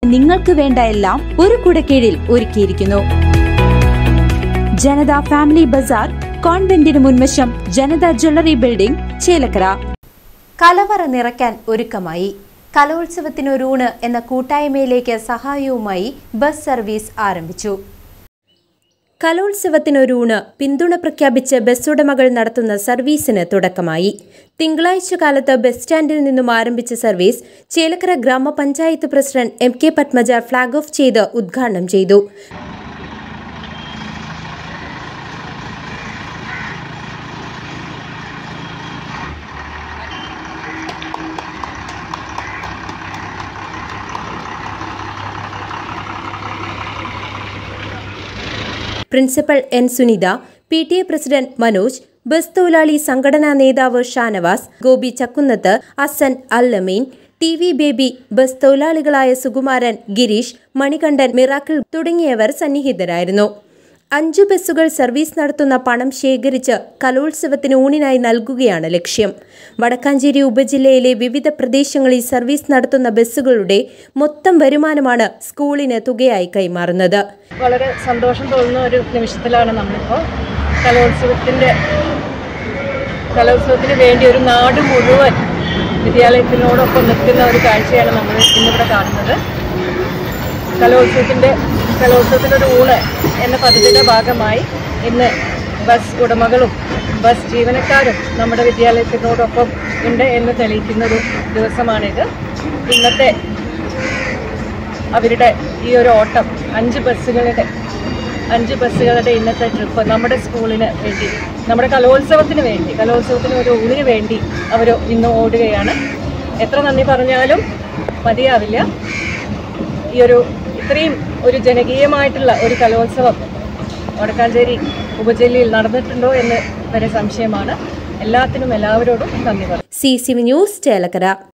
നിങ്ങൾക്ക് വേണ്ട എല്ലാം ഒരു കുടക്കീഴിൽ ഒരുക്കിയിരിക്കുന്നു ജനത ഫാമിലി ബസാർ കോൺവെന്റിന് മുൻവശം ജനത ജ്വല്ലറി ബിൽഡിംഗ് ചേലക്കര കലവറ നിറയ്ക്കാൻ ഒരുക്കമായി കലോത്സവത്തിനൊരൂണ് എന്ന കൂട്ടായ്മയിലേക്ക് സഹായവുമായി ബസ് സർവീസ് ആരംഭിച്ചു കലോത്സവത്തിനൊരൂണ് പിന്തുണ പ്രഖ്യാപിച്ച് ബസ് ഉടമകൾ നടത്തുന്ന സർവീസിന് തുടക്കമായി തിങ്കളാഴ്ച കാലത്ത് ബസ് സ്റ്റാൻഡിൽ നിന്നും ആരംഭിച്ച service Chelakkara Gramapanchayat president M K Padmaja flag off ചെയ്ത് ഉദ്ഘാടനം ചെയ്തു principal N Sunitha P T A president Manoj bus തൊഴിലാളി സംഘടനാ നേതാവ് Shanavas Gopi Chakkunnath Asan Allameen T V Baby bus തൊഴിലാളികളായ സുകുമാരൻ ഗിരീഷ് മണികണ്ഠൻ മിറാക്കിൾ തുടങ്ങിയവർ സന്നിഹിതരായിരുന്നു അഞ്ചു ബസ്സുകൾ സർവീസ് നടത്തുന്ന പണം ശേഖരിച്ച് കലോത്സവത്തിന് ഊണിനായി നൽകുകയാണ് ലക്ഷ്യം വടക്കാഞ്ചേരി ഉപജില്ലയിലെ വിവിധ പ്രദേശങ്ങളിൽ സർവീസ് നടത്തുന്ന ബസ്സുകളുടെ മൊത്തം വരുമാനമാണ് സ്കൂളിന് തുകയായി കൈമാറുന്നത് വളരെ സന്തോഷം തോന്നുന്ന ഒരു നിമിഷത്തിലാണ് നമ്മളിപ്പോൾ കലോത്സവത്തിൻ്റെ കലോത്സവത്തിന് വേണ്ടി ഒരു നാട് മുഴുവൻ വിദ്യാലയത്തിനോടൊപ്പം നിൽക്കുന്ന ഒരു കാഴ്ചയാണ് നമ്മൾ ഇന്നിവിടെ കാണുന്നത് കലോത്സവത്തിൻ്റെ കലോത്സവത്തിനൊരു ഊണ് എന്ന പദ്ധതിയുടെ ഭാഗമായി ഇന്ന് ബസ് ഉടമകളും ബസ് ജീവനക്കാരും നമ്മുടെ വിദ്യാലയത്തിനോടൊപ്പം ഉണ്ട് എന്ന് തെളിയിക്കുന്ന ഒരു ദിവസമാണിത് ഇന്നത്തെ അവരുടെ ഈ ഒരു ഓട്ടം അഞ്ച് ബസ്സുകളുടെ അഞ്ച് ബസ്സുകളുടെ ഇന്നത്തെ ട്രിപ്പ് നമ്മുടെ സ്കൂളിന് വേണ്ടി നമ്മുടെ കലോത്സവത്തിന് വേണ്ടി കലോത്സവത്തിന് ഒരു ഊണിന് വേണ്ടി അവർ ഇന്ന് ഓടുകയാണ് എത്ര നന്ദി പറഞ്ഞാലും മതിയാവില്ല ഈ ഒരു ഇത്രയും ഒരു ജനകീയമായിട്ടുള്ള ഒരു കലോത്സവം വടക്കാഞ്ചേരി ഉപജില്ലയിൽ നടന്നിട്ടുണ്ടോ എന്ന് വരെ സംശയമാണ് എല്ലാത്തിനും എല്ലാവരോടും നന്ദി പറഞ്ഞു C C V news Chelakkara